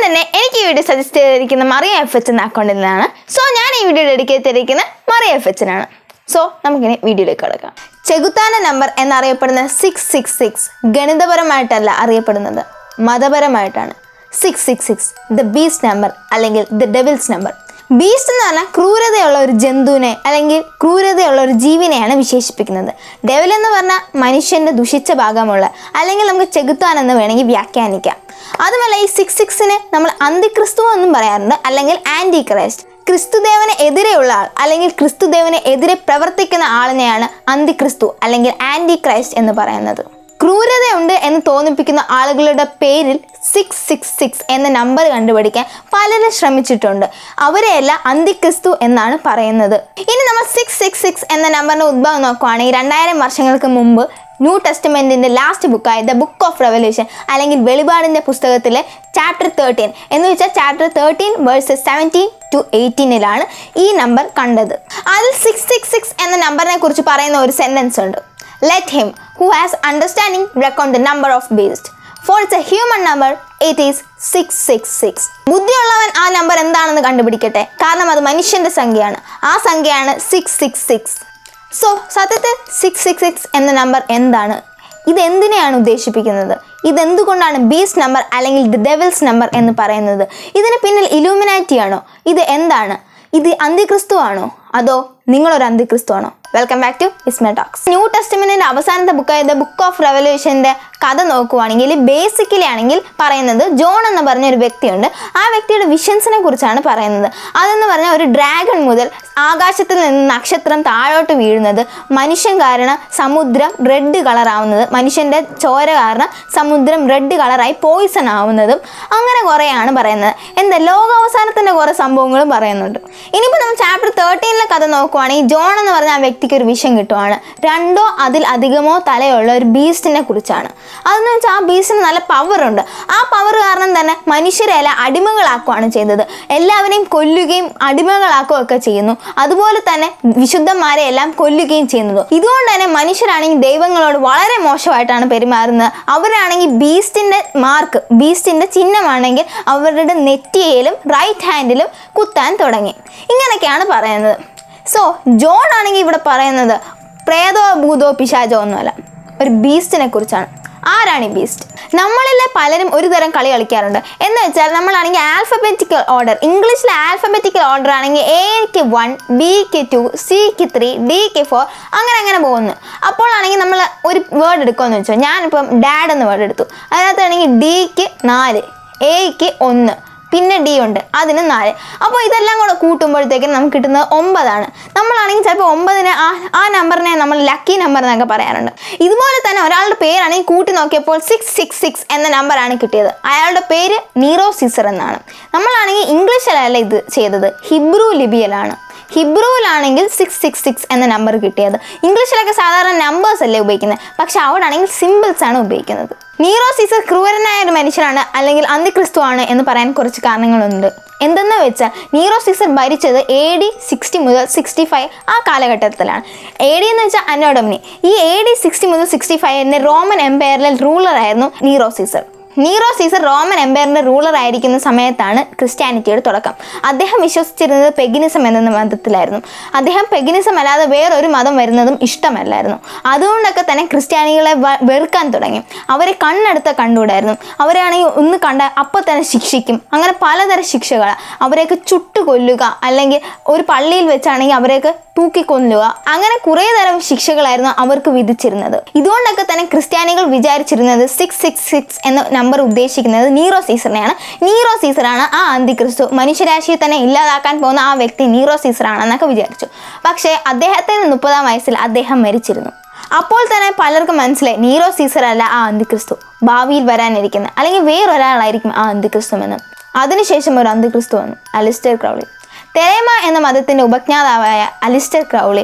തന്നെ എനിക്ക് ഈ വീഡിയോ സജസ്റ്റ് ചെയ്തിരിക്കുന്ന മറിയ എഫ് എച്ച് എന്ന അക്കൗണ്ടിൽ നിന്നാണ് സോ ഞാൻ ഈ വീഡിയോ ഡെഡിക്കേറ്റ് ചെയ്തിരിക്കുന്ന മറിയ എഫ് എച്ചിനാണ് സോ നമുക്കിനി വീഡിയോയിലേക്ക് കിടക്കാം ചെകുത്താന നമ്പർ എന്നറിയപ്പെടുന്ന സിക്സ് സിക്സ് സിക്സ് ഗണിതപരമായിട്ടല്ല അറിയപ്പെടുന്നത് മതപരമായിട്ടാണ് six six six the beast number അല്ലെങ്കിൽ ദ ഡെവിൽസ് നമ്പർ ബീസ്റ്റ് എന്ന് പറഞ്ഞാൽ ക്രൂരതയുള്ള ഒരു ജന്തുവിനെ അല്ലെങ്കിൽ ക്രൂരതയുള്ള ഒരു ജീവിനെയാണ് വിശേഷിപ്പിക്കുന്നത് ഡെവിൽ എന്ന് പറഞ്ഞാൽ മനുഷ്യന്റെ ദുഷിച്ച ഭാഗമുള്ള അല്ലെങ്കിൽ നമുക്ക് ചെകുത്താൻ എന്ന് വേണമെങ്കിൽ വ്യാഖ്യാനിക്കാം അതുമല്ല ഈ സിക്സ് സിക്സിന് നമ്മൾ അന്തിക്രിസ്തു എന്നും പറയാറുണ്ട് അല്ലെങ്കിൽ ആന്റി ക്രൈസ്റ്റ് ക്രിസ്തുദേവന് എതിരെയുള്ള ആൾ അല്ലെങ്കിൽ ക്രിസ്തുദേവന് എതിരെ പ്രവർത്തിക്കുന്ന ആളിനെയാണ് അന്തിക്രിസ്തു അല്ലെങ്കിൽ ആന്റി ക്രൈസ്റ്റ് എന്ന് പറയുന്നത് ക്രൂരതയുണ്ട് എന്ന് തോന്നിപ്പിക്കുന്ന ആളുകളുടെ പേരിൽ സിക്സ് സിക്സ് സിക്സ് എന്ന നമ്പർ കണ്ടുപിടിക്കാൻ പലരും ശ്രമിച്ചിട്ടുണ്ട് അവരെയെല്ലാം അന്തിക്രിസ്തു എന്നാണ് പറയുന്നത് ഇനി നമ്മൾ സിക്സ് സിക്സ് സിക്സ് എന്ന നമ്പറിന്റെ ഉദ്ഭവം നോക്കുവാണെങ്കിൽ രണ്ടായിരം വർഷങ്ങൾക്ക് മുമ്പ് ന്യൂ ടെസ്റ്റ്മെന്റിന്റെ ലാസ്റ്റ് ബുക്കായ ദ ബുക്ക് ഓഫ് റെവല്യൂഷൻ അല്ലെങ്കിൽ വെളിപാടിന്റെ പുസ്തകത്തിലെ ചാപ്റ്റർ തേർട്ടീൻ എന്ന് വെച്ചാൽ chapter thirteen verses seventeen to എയ്റ്റീനിലാണ് ഈ നമ്പർ കണ്ടത് അതിൽ സിക്സ് സിക്സ് സിക്സ് എന്ന നമ്പറിനെ കുറിച്ച് പറയുന്ന ഒരു സെന്റൻസ് ഉണ്ട് let him who has understanding reckon the number of beast for it's a human number it is six six six ബുദ്ധിയുള്ളവൻ ആ നമ്പർ എന്താണെന്ന് കണ്ടുപിടിക്കട്ടെ കാരണം അത് മനുഷ്യന്റെ സംഖ്യയാണ് ആ സംഖ്യയാണ് സിക്സ് സിക്സ് സിക്സ് സോ സത്യത്തിൽ സിക്സ് സിക്സ് സിക്സ് എന്ന നമ്പർ എന്താണ് ഇത് എന്തിനെയാണ് ഉദ്ദേശിപ്പിക്കുന്നത് ഇതെന്തുകൊണ്ടാണ് ബീസ്റ്റ് നമ്പർ അല്ലെങ്കിൽ ദി ഡെവിൽസ് നമ്പർ എന്ന് പറയുന്നത് ഇതിന് പിന്നിൽ ഇലൂമിനാറ്റി ആണോ ഇത് എന്താണ് ഇത് അന്തിക്രിസ്തു ആണോ അതോ നിങ്ങളൊരു അന്തിക്രിസ്തു ആണോ welcome back to Isma talks new ടെസ്റ്റ്മെന്റിന്റെ അവസാനത്തെ ബുക്കായ ദ ബുക്ക് ഓഫ് റെവല്യൂഷന്റെ കഥ നോക്കുവാണെങ്കിൽ ബേസിക്കലി ആണെങ്കിൽ പറയുന്നത് ജോൺ എന്ന് പറഞ്ഞ ഒരു വ്യക്തിയുണ്ട് ആ വ്യക്തിയുടെ വിഷൻസിനെ കുറിച്ചാണ് പറയുന്നത് അതെന്ന് പറഞ്ഞാൽ ഒരു ഡ്രാഗൺ മുതൽ ആകാശത്തിൽ നിന്ന് നക്ഷത്രം താഴോട്ട് വീഴുന്നത് മനുഷ്യൻ കാരണം സമുദ്രം റെഡ് കളറാവുന്നത് മനുഷ്യന്റെ ചോര കാരണം സമുദ്രം റെഡ് കളറായി പോയിസൺ ആവുന്നതും അങ്ങനെ കുറേയാണ് പറയുന്നത് എന്താ ലോകാവസാനത്തിന്റെ കുറേ സംഭവങ്ങളും പറയുന്നുണ്ട് ഇനിയിപ്പോൾ നമ്മൾ ചാപ്റ്റർ തേർട്ടീനിലെ കഥ നോക്കുവാണെങ്കിൽ ജോൺ എന്ന് പറഞ്ഞ ആ വ്യക്തിക്ക് ഒരു വിഷം കിട്ടുവാണ് രണ്ടോ അതിൽ അധികമോ തലയുള്ള ഒരു ബീസ്റ്റിനെ കുറിച്ചാണ് അതെന്ന് വെച്ചാൽ ആ ബീസ്റ്റിന് നല്ല പവർ ഉണ്ട് ആ പവർ കാരണം തന്നെ മനുഷ്യരെ എല്ലാം അടിമകളാക്കുകയാണ് ചെയ്തത് എല്ലാവരെയും കൊല്ലുകയും അടിമകളാക്കുകയൊക്കെ ചെയ്യുന്നു അതുപോലെ തന്നെ വിശുദ്ധന്മാരെ എല്ലാം കൊല്ലുകയും ചെയ്യുന്നത് ഇതുകൊണ്ട് തന്നെ മനുഷ്യരാണെങ്കിൽ ദൈവങ്ങളോട് വളരെ മോശമായിട്ടാണ് പെരുമാറുന്നത് അവരാണെങ്കിൽ ബീസ്റ്റിന്റെ മാർക്ക് ബീസ്റ്റിന്റെ ചിഹ്നമാണെങ്കിൽ അവരുടെ നെറ്റിയിലും റൈറ്റ് ഹാൻഡിലും കുത്താൻ തുടങ്ങി ഇങ്ങനെയൊക്കെയാണ് പറയുന്നത് സോ ജോൺ ആണെങ്കിൽ ഇവിടെ പറയുന്നത് പ്രേതോ ഭൂതോ പിശാചോ ഒന്നുമല്ല ഒരു ബീസ്റ്റിനെ കുറിച്ചാണ് ആരാണ് ഈ ബീസ്റ്റ് നമ്മളിലെ പലരും ഒരു തരം കളി കളിക്കാറുണ്ട് എന്ന് വെച്ചാൽ നമ്മളാണെങ്കിൽ ആൽഫബറ്റിക്കൽ ഓർഡർ ഇംഗ്ലീഷിലെ ആൽഫബറ്റിക്കൽ ഓർഡർ ആണെങ്കിൽ എക്ക് വൺ ബിക്ക് ടു സിക്ക് ത്രീ ഡിക്ക് ഫോർ അങ്ങനെ അങ്ങനെ പോകുന്നു അപ്പോഴാണെങ്കിൽ നമ്മൾ ഒരു വേർഡ് എടുക്കുമെന്ന് വെച്ചോ ഞാനിപ്പം ഡാഡ് എന്ന വേർഡ് എടുത്തു അതിനകത്താണെങ്കിൽ ഡിക്ക് നാല് എക്ക് ഒന്ന് പിന്നെ ഡി ഉണ്ട് അതിന് നാല് അപ്പോൾ ഇതെല്ലാം കൂടെ കൂട്ടുമ്പോഴത്തേക്കും നമുക്ക് കിട്ടുന്നത് ഒമ്പതാണ് നമ്മളാണെങ്കിൽ ചിലപ്പോൾ ഒമ്പതിന് ആ ആ നമ്പറിനെ നമ്മൾ ലക്കി നമ്പർ എന്നൊക്കെ പറയാറുണ്ട് ഇതുപോലെ തന്നെ ഒരാളുടെ പേരാണെങ്കിൽ കൂട്ടി നോക്കിയപ്പോൾ സിക്സ് സിക്സ് സിക്സ് എന്ന നമ്പറാണ് കിട്ടിയത് അയാളുടെ പേര് നീറോ സീസർ എന്നാണ് നമ്മളാണെങ്കിൽ ഇംഗ്ലീഷിലല്ല ഇത് ചെയ്തത് ഹിബ്രു ലിപിയിലാണ് ഹിബ്രുവിലാണെങ്കിൽ സിക്സ് സിക്സ് സിക്സ് എന്ന നമ്പർ കിട്ടിയത് ഇംഗ്ലീഷിലൊക്കെ സാധാരണ നമ്പേഴ്സ് അല്ലേ ഉപയോഗിക്കുന്നത് പക്ഷെ അവിടെ ആണെങ്കിൽ സിമ്പിൾസ് ആണ് ഉപയോഗിക്കുന്നത് നീറോ സീസർ ക്രൂരനായ ഒരു മനുഷ്യനാണ് അല്ലെങ്കിൽ അന്തിക്രിസ്തു ആണ് എന്ന് പറയാൻ കുറച്ച് കാരണങ്ങളുണ്ട് എന്തെന്ന് വെച്ചാൽ നീറോ സീസർ ഭരിച്ചത് എ ഡി സിക്സ്റ്റി മുതൽ സിക്സ്റ്റി ഫൈവ് ആ കാലഘട്ടത്തിലാണ് എ ഡി എന്ന് വെച്ചാൽ അനോഡമിനി ഈ എ ഡി സിക്സ്റ്റി മുതൽ സിക്സ്റ്റി ഫൈവിൻ്റെ റോമൻ എംപയറിലെ റൂളറായിരുന്നു Nero Caesar Nero Caesar Roman എംപയറിന്റെ റൂളർ ആയിരിക്കുന്ന സമയത്താണ് ക്രിസ്ത്യാനിറ്റിയുടെ തുടക്കം അദ്ദേഹം വിശ്വസിച്ചിരുന്നത് പെഗിനിസം എന്ന മതത്തിലായിരുന്നു അദ്ദേഹം പെഗിനിസം അല്ലാതെ വേറൊരു മതം വരുന്നതും ഇഷ്ടമല്ലായിരുന്നു അതുകൊണ്ടൊക്കെ തന്നെ ക്രിസ്ത്യാനികളെ വ- വെറുക്കാൻ തുടങ്ങി അവരെ കണ്ണെടുത്ത കണ്ടുകൂടായിരുന്നു അവരെയാണെങ്കിൽ ഒന്ന് കണ്ട അപ്പോൾ തന്നെ ശിക്ഷിക്കും അങ്ങനെ പലതരം ശിക്ഷകൾ അവരെയൊക്കെ ചുട്ടു കൊല്ലുക അല്ലെങ്കിൽ ഒരു പള്ളിയിൽ വെച്ചാണെങ്കിൽ അവരെയൊക്കെ തൂക്കിക്കൊല്ലുക അങ്ങനെ കുറേ തരം ശിക്ഷകളായിരുന്നു അവർക്ക് വിധിച്ചിരുന്നത് ഇതുകൊണ്ടൊക്കെ തന്നെ ക്രിസ്ത്യാനികൾ വിചാരിച്ചിരുന്നത് സിക്സ് സിക്സ് സിക്സ് എന്ന നമ്പർ ഉദ്ദേശിക്കുന്നത് നീറോ സീസറിനെയാണ് നീറോ സീസറാണ് ആ അന്തിക്രിസ്തു മനുഷ്യരാശിയെ തന്നെ ഇല്ലാതാക്കാൻ പോകുന്ന ആ വ്യക്തി നീറോ സീസറാണെന്നൊക്കെ വിചാരിച്ചു പക്ഷേ അദ്ദേഹത്തിന് മുപ്പതാം വയസ്സിൽ അദ്ദേഹം മരിച്ചിരുന്നു അപ്പോൾ തന്നെ പലർക്കും മനസ്സിലായി നീറോ സീസർ അല്ല ആ അന്തിക്രിസ്തു ഭാവിയിൽ വരാനിരിക്കുന്ന അല്ലെങ്കിൽ വേറൊരാളായിരിക്കും ആ അന്തിക്രിസ്തു എന്ന് അതിനുശേഷം ഒരു അന്തിക്രിസ്തു വന്നു അലിസ്റ്റർ ക്രൗളി തെരേമ എന്ന മതത്തിന്റെ ഉപജ്ഞാതാവായ അലിസ്റ്റർ ക്രൗളി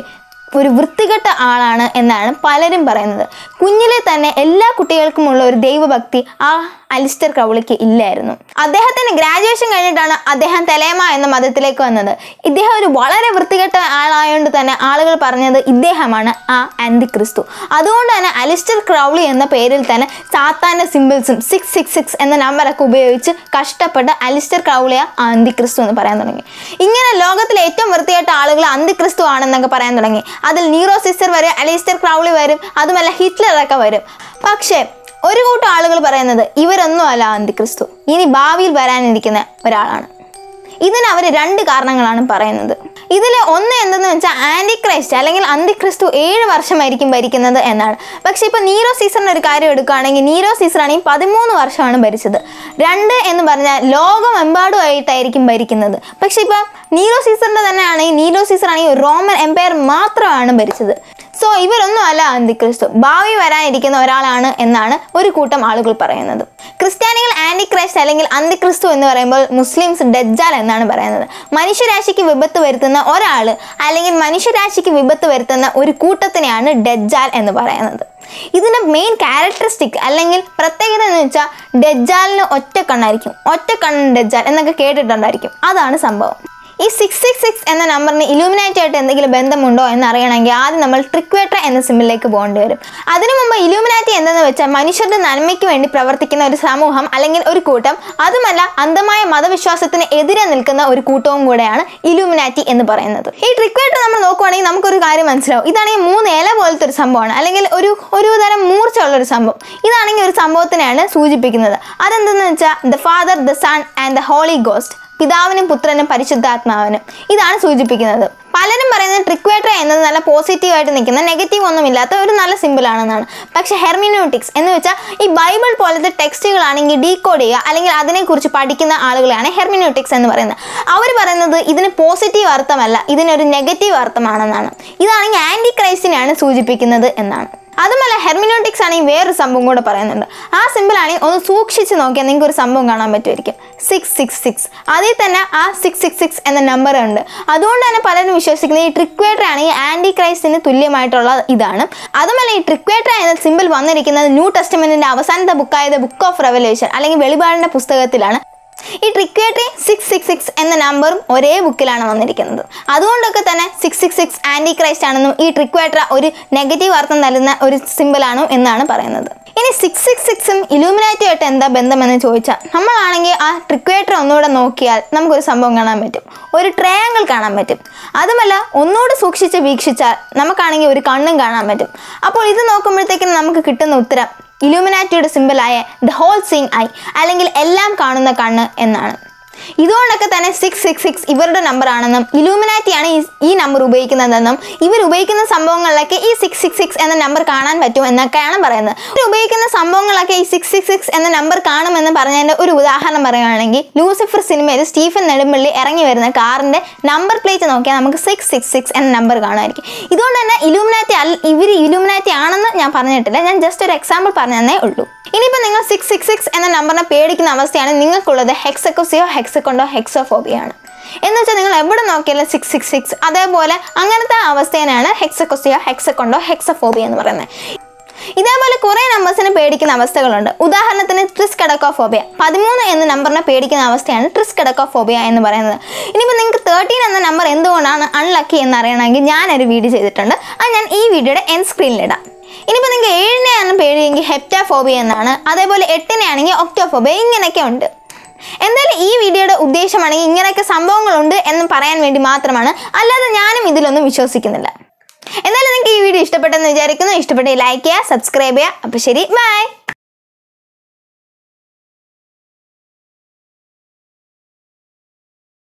ഒരു വൃത്തികെട്ട ആളാണ് എന്നാണ് പലരും പറയുന്നത് കുഞ്ഞിലെ തന്നെ എല്ലാ കുട്ടികൾക്കുമുള്ള ഒരു ദൈവഭക്തി ആ അലിസ്റ്റർ ക്രൗളിക്ക് ഇല്ലായിരുന്നു അദ്ദേഹത്തിന് ഗ്രാജുവേഷൻ കഴിഞ്ഞിട്ടാണ് അദ്ദേഹം തെലേമ എന്ന മതത്തിലേക്ക് വന്നത് ഇദ്ദേഹം ഒരു വളരെ വൃത്തികെട്ട ആളായതുകൊണ്ട് തന്നെ ആളുകൾ പറഞ്ഞത് ഇദ്ദേഹമാണ് ആ ആൻറ്റി ക്രിസ്തു അതുകൊണ്ട് തന്നെ അലിസ്റ്റർ ക്രൗളി എന്ന പേരിൽ തന്നെ സാത്താൻ്റെ സിമ്പിൾസും സിക്സ് സിക്സ് സിക്സ് എന്ന നമ്പറൊക്കെ ഉപയോഗിച്ച് കഷ്ടപ്പെട്ട് അലിസ്റ്റർ ക്രൗളിയ ആന്തി ക്രിസ്തു എന്ന് പറയാൻ തുടങ്ങി ഇങ്ങനെ ലോകത്തിലെ ഏറ്റവും വൃത്തികെട്ട ആളുകൾ അന്തിക്രിസ്തു ആണെന്നൊക്കെ പറയാൻ തുടങ്ങി അതിൽ നീറോ സിസ്റ്റർ വരും അലിസ്റ്റർ ക്രൗളി വരും അതുമല്ല ഹിറ്റ്ലറൊക്കെ വരും പക്ഷേ ഒരു കൂട്ടം ആളുകൾ പറയുന്നത് ഇവരൊന്നും അല്ല അന്തിക്രിസ്തു ഇനി ഭാവിയിൽ വരാനിരിക്കുന്ന ഒരാളാണ് ഇതിന് അവർ രണ്ട് കാരണങ്ങളാണ് പറയുന്നത് ഇതിൽ ഒന്ന് എന്തെന്ന് വെച്ചാൽ ആൻറ്റി ക്രൈസ്റ്റ് അല്ലെങ്കിൽ അന്തിക്രിസ്തു ഏഴ് വർഷമായിരിക്കും ഭരിക്കുന്നത് എന്നാണ് പക്ഷേ ഇപ്പോൾ നീരോ സീസറിൻ്റെ ഒരു കാര്യം എടുക്കുകയാണെങ്കിൽ നീരോ സീസറാണെങ്കിൽ പതിമൂന്ന് വർഷമാണ് ഭരിച്ചത് രണ്ട് എന്ന് പറഞ്ഞാൽ ലോകമെമ്പാടുമായിട്ടായിരിക്കും ഭരിക്കുന്നത് പക്ഷേ ഇപ്പം നീരോ സീസറിൻ്റെ തന്നെ ആണെങ്കിൽ നീരോ സീസർ ആണെങ്കിൽ റോമൻ എംപയർ മാത്രമാണ് ഭരിച്ചത് സോ ഇവരൊന്നും അല്ല അന്തിക്രിസ്തു ഭാവി വരാനിരിക്കുന്ന ഒരാളാണ് എന്നാണ് ഒരു കൂട്ടം ആളുകൾ പറയുന്നത് ക്രിസ്ത്യാനികൾ ആന്റി ക്രൈസ്റ്റ് അല്ലെങ്കിൽ അന്തിക്രിസ്തു എന്ന് പറയുമ്പോൾ മുസ്ലിംസ് ഡജ്ജാൽ എന്നാണ് പറയുന്നത് മനുഷ്യരാശിക്ക് വിപത്ത് വരുത്തുന്ന ഒരാൾ അല്ലെങ്കിൽ മനുഷ്യരാശിക്ക് വിപത്ത് വരുത്തുന്ന ഒരു കൂട്ടത്തിനെയാണ് ഡജ്ജാൽ എന്ന് പറയുന്നത് ഇതിൻ്റെ മെയിൻ ക്യാരക്ടറിസ്റ്റിക് അല്ലെങ്കിൽ പ്രത്യേകത എന്ന് വെച്ചാൽ ഡജ്ജാലിന് ഒറ്റ കണ്ണായിരിക്കും ഒറ്റ കണ്ണൻ ഡജ്ജാൽ എന്നൊക്കെ കേട്ടിട്ടുണ്ടായിരിക്കും അതാണ് സംഭവം ഈ സിക്സ് സിക്സ് സിക്സ് എന്ന നമ്പറിന് ഇലൂമിനാറ്റി ആയിട്ട് എന്തെങ്കിലും ബന്ധമുണ്ടോ എന്ന് അറിയണമെങ്കിൽ ആദ്യം നമ്മൾ ട്രിക്വേട്ടർ എന്ന സിമ്മിലേക്ക് പോകേണ്ടി വരും അതിനു മുമ്പ് ഇലൂമിനാറ്റി എന്തെന്ന് വെച്ചാൽ മനുഷ്യരുടെ നന്മയ്ക്ക് വേണ്ടി പ്രവർത്തിക്കുന്ന ഒരു സമൂഹം അല്ലെങ്കിൽ ഒരു കൂട്ടം അതുമല്ല അന്ധമായ മതവിശ്വാസത്തിന് എതിരെ നിൽക്കുന്ന ഒരു കൂട്ടവും കൂടെയാണ് ഇലൂമിനാറ്റി എന്ന് പറയുന്നത് ഈ ട്രിക്വേട്ടർ നമ്മൾ നോക്കുവാണെങ്കിൽ നമുക്കൊരു കാര്യം മനസ്സിലാവും ഇതാണെങ്കിൽ മൂന്ന് ഇല പോലത്തെ ഒരു സംഭവമാണ് അല്ലെങ്കിൽ ഒരു ഒരു തരം മൂർച്ചയുള്ള ഒരു സംഭവം ഇതാണെങ്കിൽ ഒരു സംഭവത്തിനെയാണ് സൂചിപ്പിക്കുന്നത് അതെന്തെന്ന് വെച്ചാൽ the father the son and the holy ghost പിതാവിനും പുത്രനും പരിശുദ്ധാത്മാവിനും ഇതാണ് സൂചിപ്പിക്കുന്നത് പലരും പറയുന്നത് ട്രിക്വേട്ടർ എന്നത് നല്ല പോസിറ്റീവായിട്ട് നിൽക്കുന്ന നെഗറ്റീവ് ഒന്നും ഇല്ലാത്ത ഒരു നല്ല സിമ്പിൾ ആണെന്നാണ് പക്ഷേ ഹെർമിനോട്ടിക്സ് എന്ന് വെച്ചാൽ ഈ ബൈബിൾ പോലത്തെ ടെക്സ്റ്റുകളാണെങ്കിൽ ഡീകോഡ് ചെയ്യുക അല്ലെങ്കിൽ അതിനെക്കുറിച്ച് പഠിക്കുന്ന ആളുകളെയാണ് ഹെർമിനോട്ടിക്സ് എന്ന് പറയുന്നത് അവർ പറയുന്നത് ഇതിന് പോസിറ്റീവ് അർത്ഥമല്ല ഇതിനൊരു നെഗറ്റീവ് അർത്ഥമാണെന്നാണ് ഇതാണെങ്കിൽ ആൻറ്റി ക്രൈസ്റ്റിനെയാണ് സൂചിപ്പിക്കുന്നത് എന്നാണ് അതുമല്ല ഹെർമിനോട്ടിക്സ് ആണെങ്കിൽ വേറൊരു സംഭവം കൂടെ പറയുന്നുണ്ട് ആ സിമ്പിൾ ആണെങ്കിൽ ഒന്ന് സൂക്ഷിച്ച് നോക്കിയാൽ നിങ്ങൾക്ക് ഒരു സംഭവം കാണാൻ പറ്റുമായിരിക്കും സിക്സ് സിക്സ് സിക്സ് അതിൽ തന്നെ ആ സിക്സ് സിക്സ് സിക്സ് എന്ന നമ്പർ ഉണ്ട് അതുകൊണ്ട് തന്നെ പലരും വിശ്വസിക്കുന്നത് ഈ ട്രിക്വേട്ടർ ആണെങ്കിൽ ആൻറ്റി ക്രൈസ്റ്റിന് തുല്യമായിട്ടുള്ള ഇതാണ് അതുമല്ല ഈ ട്രിക്വേട്ടർ എന്ന സിമ്പിൾ വന്നിരിക്കുന്നത് ന്യൂ ടെസ്റ്റ്മെന്റിന്റെ അവസാനത്തെ ബുക്കായത് ബുക്ക് ഓഫ് റെവലേഷൻ അല്ലെങ്കിൽ വെളിപാടിന്റെ പുസ്തകത്തിലാണ് ഈ ട്രിക്വേട്ടറി സിക്സ് സിക്സ് സിക്സ് എന്ന നമ്പറും ഒരേ ബുക്കിലാണ് വന്നിരിക്കുന്നത് അതുകൊണ്ടൊക്കെ തന്നെ six six six antichrist ആണെന്നും ഈ ട്രിക്വേട്ടർ ഒരു നെഗറ്റീവ് അർത്ഥം നൽകുന്ന ഒരു സിമ്പിളാണ് എന്നാണ് പറയുന്നത് ഇനി സിക്സ് സിക്സ് സിക്സും ഇലൂമിനാറ്റുമായിട്ട് എന്താ ബന്ധമെന്ന് ചോദിച്ചാൽ നമ്മളാണെങ്കിൽ ആ ട്രിക്വേറ്റർ ഒന്നുകൂടെ നോക്കിയാൽ നമുക്കൊരു സംഭവം കാണാൻ പറ്റും ഒരു ട്രയാങ്കിൾ കാണാൻ പറ്റും അതുമല്ല ഒന്നുകൂടെ സൂക്ഷിച്ച് വീക്ഷിച്ചാൽ നമുക്കാണെങ്കിൽ ഒരു കണ്ണും കാണാൻ പറ്റും അപ്പോൾ ഇത് നോക്കുമ്പോഴത്തേക്കും നമുക്ക് കിട്ടുന്ന ഉത്തരം ഇലൂമിനാറ്റിയുടെ സിമ്പിളായ ദ ഹോൾ സീങ് ഐ അല്ലെങ്കിൽ എല്ലാം കാണുന്ന കണ്ണ് എന്നാണ് ഇതുകൊണ്ടൊക്കെ തന്നെ സിക്സ് സിക്സ് സിക്സ് ഇവരുടെ നമ്പർ ആണെന്നും ഇലൂമിനാറ്റിയാണ് ഈ ഈ നമ്പർ ഉപയോഗിക്കുന്നതെന്നും ഇവർ ഉപയോഗിക്കുന്ന സംഭവങ്ങളിലൊക്കെ ഈ സിക്സ് സിക്സ് സിക്സ് എന്ന നമ്പർ കാണാൻ പറ്റും എന്നൊക്കെയാണ് പറയുന്നത് ഇവർ ഉപയോഗിക്കുന്ന സംഭവങ്ങളൊക്കെ ഈ സിക്സ് സിക്സ് സിക്സ് എന്ന നമ്പർ കാണുമെന്ന് പറഞ്ഞതിൻ്റെ ഒരു ഉദാഹരണം പറയുകയാണെങ്കിൽ ലൂസിഫർ സിനിമയിൽ സ്റ്റീഫൻ നെടുമ്പള്ളി ഇറങ്ങി വരുന്ന കാറിൻ്റെ നമ്പർ പ്ലേറ്റ് നോക്കിയാൽ നമുക്ക് സിക്സ് സിക്സ് സിക്സ് എന്ന നമ്പർ കാണുമായിരിക്കും ഇതുകൊണ്ട് തന്നെ ഇലൂമിനാറ്റി അല്ല ഇവർ ഇലൂമിനാറ്റി ആണെന്ന് ഞാൻ പറഞ്ഞിട്ടില്ല ഞാൻ ജസ്റ്റ് ഒരു എക്സാമ്പിൾ പറഞ്ഞതേ ഉള്ളൂ ഇനിയിപ്പോൾ നിങ്ങൾ സിക്സ് സിക്സ് സിക്സ് എന്ന നമ്പറിനെ പേടിക്കുന്ന അവസ്ഥയാണ് നിങ്ങൾക്കുള്ളത് ഹെക്സക്കോസിയോ ഹെക്സക്കൊണ്ടോ ഹെക്സോഫോബിയാണ് എന്ന് വെച്ചാൽ നിങ്ങൾ എവിടെ നോക്കിയാലും സിക്സ് സിക്സ് സിക്സ് അതേപോലെ അങ്ങനത്തെ അവസ്ഥേനാണ് ഹെക്സക്കോസിയോ ഹെക്സക്കൊണ്ടോ ഹെക്സഫോബിയ എന്ന് പറയുന്നത് ഇതേപോലെ കുറേ നമ്പേഴ്സിനെ പേടിക്കുന്ന അവസ്ഥകളുണ്ട് ഉദാഹരണത്തിന് ട്രിസ് കടക്കോഫോബിയ പതിമൂന്ന് എന്ന നമ്പറിനെ പേടിക്കുന്ന അവസ്ഥയാണ് ട്രിസ് കടക്കോഫോബിയ എന്ന് പറയുന്നത് ഇനിയിപ്പോൾ നിങ്ങൾക്ക് തേർട്ടീൻ എന്ന നമ്പർ എന്തുകൊണ്ടാണ് അൺലക്കി എന്ന് അറിയണമെങ്കിൽ ഞാനൊരു വീഡിയോ ചെയ്തിട്ടുണ്ട് അത് ഞാൻ ഈ വീഡിയോയുടെ എൻ സ്ക്രീനിലിടാം ഇനിയിപ്പോൾ നിങ്ങൾക്ക് ഏഴിനെയാണ് പേടിയെങ്കിൽ ഹെപ്റ്റാഫോബിയ എന്നാണ് അതേപോലെ എട്ടിനെ ആണെങ്കിൽ ഒക്ടോഫോബിയ ഇങ്ങനെയൊക്കെ ഉണ്ട് എന്തായാലും ഈ വീഡിയോയുടെ ഉദ്ദേശമാണെങ്കിൽ ഇങ്ങനെയൊക്കെ സംഭവങ്ങളുണ്ട് എന്ന് പറയാൻ വേണ്ടി മാത്രമാണ് അല്ലാതെ ഞാനും ഇതിലൊന്നും വിശ്വസിക്കുന്നില്ല എന്തായാലും നിങ്ങൾക്ക് ഈ വീഡിയോ ഇഷ്ടപ്പെട്ടെന്ന് വിചാരിക്കുന്നു ഇഷ്ടപ്പെട്ടെങ്കിൽ ലൈക്ക് ചെയ്യുക സബ്സ്ക്രൈബ് ചെയ്യുക അപ്പോൾ ശരി ബൈ